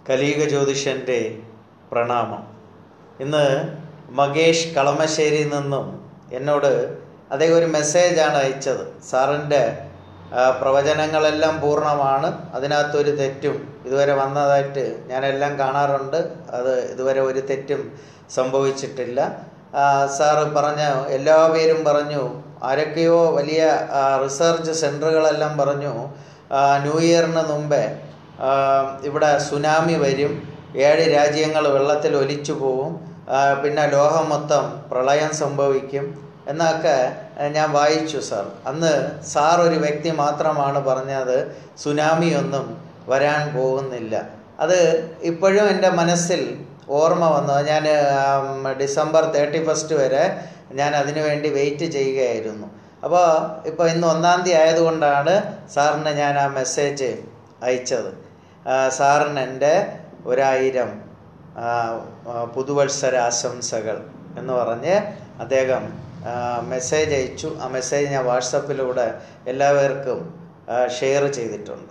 കലീക ജ്യോതിഷൻ്റെ പ്രണാമം ഇന്ന് മകേഷ് കളമശ്ശേരിയിൽ നിന്നും എന്നോട് അദ്ദേഹം ഒരു മെസ്സേജാണ് അയച്ചത് സാറിൻ്റെ ആ, പ്രവചനങ്ങളെല്ലാം പൂർണ്ണമാണ് അതിനകത്തൊരു തെറ്റും ഇതുവരെ വന്നതായിട്ട് ഞാനെല്ലാം കാണാറുണ്ട് അത് ഇതുവരെ ഒരു തെറ്റും സംഭവിച്ചിട്ടില്ല ആ, സാറ് പറഞ്ഞ എല്ലാ പേരും പറഞ്ഞു ആരൊക്കെയോ വലിയ ആ, റിസർച്ച് സെൻറ്ററുകളെല്ലാം പറഞ്ഞു ആ, ന്യൂ ഇയറിന് മുമ്പേ ആ, ഇവിടെ സുനാമി വരും ഏഴ് രാജ്യങ്ങൾ വെള്ളത്തിൽ ഒലിച്ചു പോവും ആ, പിന്നെ ലോകം മൊത്തം പ്രളയം സംഭവിക്കും എന്നൊക്കെ ഏഹ്, ഞാൻ വായിച്ചു സാർ അന്ന് സാർ ഒരു വ്യക്തി മാത്രമാണ് പറഞ്ഞത് സുനാമി ഒന്നും വരാൻ പോകുന്നില്ല അത് ഇപ്പോഴും എൻ്റെ മനസ്സിൽ ഓർമ്മ വന്നു ഞാൻ ഡിസംബർ തേർട്ടി ഫസ്റ്റ് വരെ ഞാൻ അതിനു വേണ്ടി വെയിറ്റ് ചെയ്യുകയായിരുന്നു അപ്പോൾ ഇപ്പോൾ ഇന്ന് ഒന്നാം തീയതി ആയതുകൊണ്ടാണ് സാറിന് ഞാൻ ആ മെസ്സേജ് അയച്ചത് ആ, സാറിന് എൻ്റെ ഒരായിരം ആ, ആ, പുതുവത്സര ആശംസകൾ എന്ന് പറഞ്ഞ് അദ്ദേഹം ആ, മെസ്സേജ് അയച്ചു ആ മെസ്സേജ് ഞാൻ വാട്സപ്പിലൂടെ എല്ലാവർക്കും ആ, ഷെയർ ചെയ്തിട്ടുണ്ട്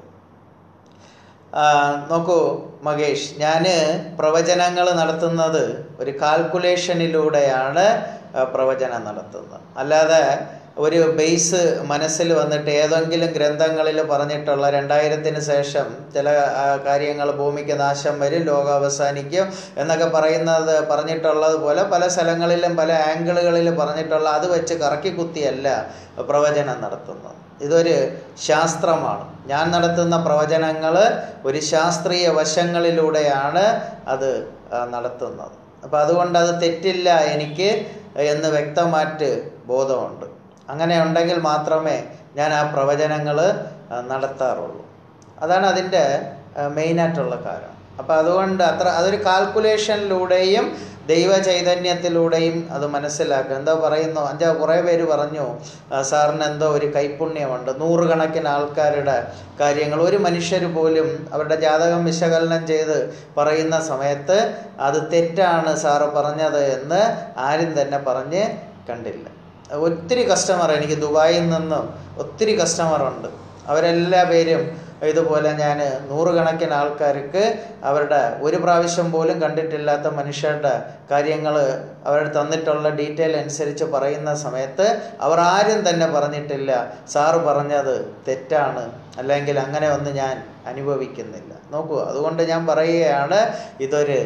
ആ, നോക്കൂ മകേഷ് ഞാൻ പ്രവചനങ്ങൾ നടത്തുന്നത് ഒരു കാൽക്കുലേഷനിലൂടെയാണ് ആ, പ്രവചനം നടത്തുന്നത് അല്ലാതെ ഒരു ബേസ് മനസ്സിൽ വന്നിട്ട് ഏതെങ്കിലും ഗ്രന്ഥങ്ങളിൽ പറഞ്ഞിട്ടുള്ള രണ്ടായിരത്തിന് ശേഷം ചില കാര്യങ്ങൾ ഭൂമിക്ക് നാശം വരും ലോകം അവസാനിക്കും എന്നൊക്കെ പറയുന്നത് പറഞ്ഞിട്ടുള്ളത് പോലെ പല സ്ഥലങ്ങളിലും പല ആംഗിളുകളിൽ പറഞ്ഞിട്ടുള്ള അത് വെച്ച് കറക്കി കുത്തിയല്ല പ്രവചനം നടത്തുന്നത് ഇതൊരു ശാസ്ത്രമാണ് ഞാൻ നടത്തുന്ന പ്രവചനങ്ങൾ ഒരു ശാസ്ത്രീയ വശങ്ങളിലൂടെയാണ് അത് ആ, നടത്തുന്നത് അപ്പം അതുകൊണ്ട് അത് തെറ്റില്ല എനിക്ക് എന്ന് വ്യക്തമായിട്ട് ബോധമുണ്ട് അങ്ങനെ ഉണ്ടെങ്കിൽ മാത്രമേ ഞാൻ ആ പ്രവചനങ്ങൾ നടത്താറുള്ളൂ അതാണ് അതിൻ്റെ മെയിനായിട്ടുള്ള കാരണം അപ്പം അതുകൊണ്ട് അത്ര അതൊരു കാൽക്കുലേഷനിലൂടെയും ദൈവ ചൈതന്യത്തിലൂടെയും അത് മനസ്സിലാക്കുക എന്താ പറയുന്നു അഞ്ചാ കുറേ പേര് പറഞ്ഞു ആ, സാറിന് എന്തോ ഒരു കൈപുണ്യമുണ്ട് നൂറുകണക്കിന് ആൾക്കാരുടെ കാര്യങ്ങൾ ഒരു മനുഷ്യർ പോലും അവരുടെ ജാതകം വിശകലനം ചെയ്ത് പറയുന്ന സമയത്ത് അത് തെറ്റാണ് സാറ് പറഞ്ഞത് എന്ന് ആരും തന്നെ പറഞ്ഞ് കണ്ടില്ല ഒത്തിരി കസ്റ്റമർ എനിക്ക് ദുബായിൽ നിന്നും ഒത്തിരി കസ്റ്റമറുണ്ട് അവരെല്ലാ പേരും ഇതുപോലെ ഞാൻ നൂറുകണക്കിന് ആൾക്കാർക്ക് അവരുടെ ഒരു പ്രാവശ്യം പോലും കണ്ടിട്ടില്ലാത്ത മനുഷ്യരുടെ കാര്യങ്ങൾ അവർ തന്നിട്ടുള്ള ഡീറ്റെയിൽ അനുസരിച്ച് പറയുന്ന സമയത്ത് അവർ ആരും തന്നെ പറഞ്ഞിട്ടില്ല സാറ് പറഞ്ഞത് തെറ്റാണ് അല്ലെങ്കിൽ അങ്ങനെ ഒന്നും ഞാൻ അനുഭവിക്കുന്നില്ല നോക്കൂ അതുകൊണ്ട് ഞാൻ പറയുകയാണ് ഇതൊരു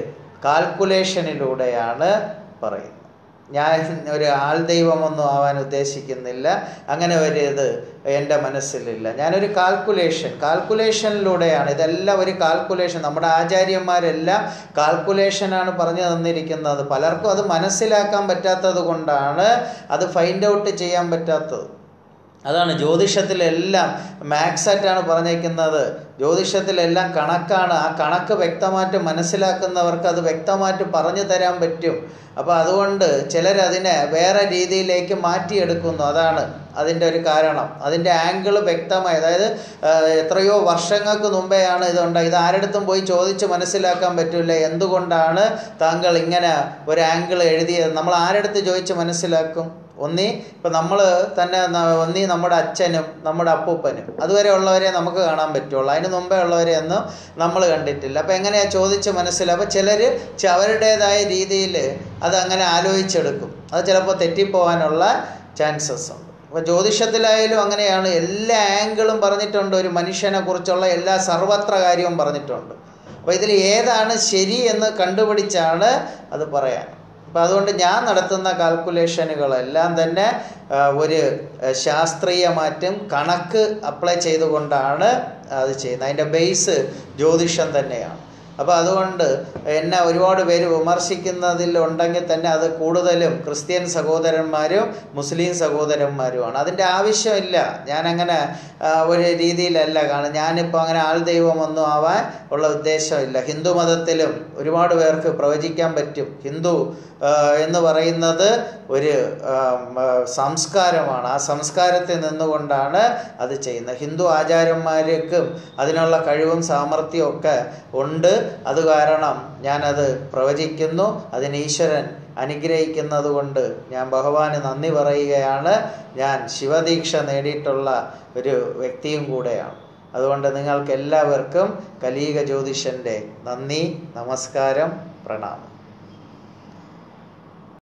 കാൽക്കുലേഷനിലൂടെയാണ് പറയുന്നത് ഞാൻ ഒരു ആൾ ദൈവമൊന്നും ആവാൻ ഉദ്ദേശിക്കുന്നില്ല അങ്ങനെ ഒരു ഇത് എൻ്റെ മനസ്സിലില്ല ഞാനൊരു കാൽക്കുലേഷൻ കാൽക്കുലേഷനിലൂടെയാണ് ഇതെല്ലാം ഒരു കാൽക്കുലേഷൻ നമ്മുടെ ആചാര്യന്മാരെല്ലാം കാൽക്കുലേഷനാണ് പറഞ്ഞു തന്നിരിക്കുന്നത് പലർക്കും അത് മനസ്സിലാക്കാൻ പറ്റാത്തത് കൊണ്ടാണ് അത് ഫൈൻഡ് ഔട്ട് ചെയ്യാൻ പറ്റാത്തത് അതാണ് ജ്യോതിഷത്തിലെല്ലാം മാക്സായിട്ടാണ് പറഞ്ഞേക്കുന്നത് ജ്യോതിഷത്തിലെല്ലാം കണക്കാണ് ആ കണക്ക് വ്യക്തമായിട്ട് മനസ്സിലാക്കുന്നവർക്ക് അത് വ്യക്തമായിട്ട് പറഞ്ഞു തരാൻ പറ്റും അപ്പോൾ അതുകൊണ്ട് ചിലരതിനെ വേറെ രീതിയിലേക്ക് മാറ്റിയെടുക്കുന്നു അതാണ് അതിൻ്റെ ഒരു കാരണം അതിൻ്റെ ആംഗിൾ വ്യക്തമായി അതായത് ആ, എത്രയോ വർഷങ്ങൾക്ക് മുമ്പെയാണ് ഇതുണ്ട് ഇത് ആരെടുത്തും പോയി ചോദിച്ച് മനസ്സിലാക്കാൻ പറ്റില്ല എന്തുകൊണ്ടാണ് താങ്കൾ ഇങ്ങനെ ഒരു ആംഗിൾ എഴുതിയത് നമ്മൾ ആരെടുത്ത് ചോദിച്ച് മനസ്സിലാക്കും ഒന്നി ഇപ്പം നമ്മൾ തന്നെ ന- ഒന്നി നമ്മുടെ അച്ഛനും നമ്മുടെ അപ്പൂപ്പനും അതുവരെ ഉള്ളവരെ നമുക്ക് കാണാൻ പറ്റുള്ളൂ അതിന് മുമ്പേ ഉള്ളവരെ ഒന്നും നമ്മൾ കണ്ടിട്ടില്ല അപ്പം എങ്ങനെയാണ് ചോദിച്ച് മനസ്സിലാവും അപ്പം ചിലർ അവരുടേതായ രീതിയിൽ അത് അങ്ങനെ ആലോചിച്ചെടുക്കും അത് ചിലപ്പോൾ തെറ്റിപ്പോവാനുള്ള ചാൻസസ് ഉണ്ട് അപ്പോൾ ജ്യോതിഷത്തിലായാലും അങ്ങനെയാണ് എല്ലാ ആംഗിളും പറഞ്ഞിട്ടുണ്ട് ഒരു മനുഷ്യനെ കുറിച്ചുള്ള എല്ലാ സർവത്ര കാര്യവും പറഞ്ഞിട്ടുണ്ട് അപ്പോൾ ഇതിൽ ഏതാണ് ശരി എന്ന് കണ്ടുപിടിച്ചാണ് അത് പറയാൻ അപ്പം അതുകൊണ്ട് ഞാൻ നടത്തുന്ന കാൽക്കുലേഷനുകളെല്ലാം തന്നെ ആ, ഒരു ആ, ശാസ്ത്രീയമാറ്റും കണക്ക് അപ്ലൈ ചെയ്തുകൊണ്ടാണ് അത് ചെയ്യുന്നത് അതിൻ്റെ ബേസ് ജ്യോതിഷം തന്നെയാണ് അപ്പോൾ അതുകൊണ്ട് എന്നെ ഒരുപാട് പേര് വിമർശിക്കുന്നതിൽ ഉണ്ടെങ്കിൽ തന്നെ അത് കൂടുതലും ക്രിസ്ത്യൻ സഹോദരന്മാരും മുസ്ലിം സഹോദരന്മാരുമാണ് അതിൻ്റെ ആവശ്യമില്ല ഞാനങ്ങനെ ആ, ഒരു രീതിയിലല്ല കാണും ഞാനിപ്പോൾ അങ്ങനെ ആൾ ദൈവമൊന്നും ആവാൻ ഉള്ള ഉദ്ദേശമില്ല ഹിന്ദു മതത്തിലും ഒരുപാട് പേർക്ക് പ്രവചിക്കാൻ പറ്റും ഹിന്ദു ആ, എന്ന് പറയുന്നത് ഒരു ആ, മ, സംസ്കാരമാണ് ആ സംസ്കാരത്തിൽ നിന്നുകൊണ്ടാണ് അത് ചെയ്യുന്നത് ഹിന്ദു ആചാര്യന്മാർക്കും അതിനുള്ള കഴിവും സാമർഥ്യവും ഒക്കെ ഉണ്ട് അത് കാരണം ഞാനത് പ്രവചിക്കുന്നു അതിന് ഈശ്വരൻ അനുഗ്രഹിക്കുന്നത് കൊണ്ട് ഞാൻ ഭഗവാന് നന്ദി പറയുകയാണ് ഞാൻ ശിവദീക്ഷ നേടിയിട്ടുള്ള ഒരു വ്യക്തിയും കൂടെയാണ് അതുകൊണ്ട് നിങ്ങൾക്ക് എല്ലാവർക്കും കലീക ജ്യോതിഷൻ്റെ നന്ദി നമസ്കാരം പ്രണാമം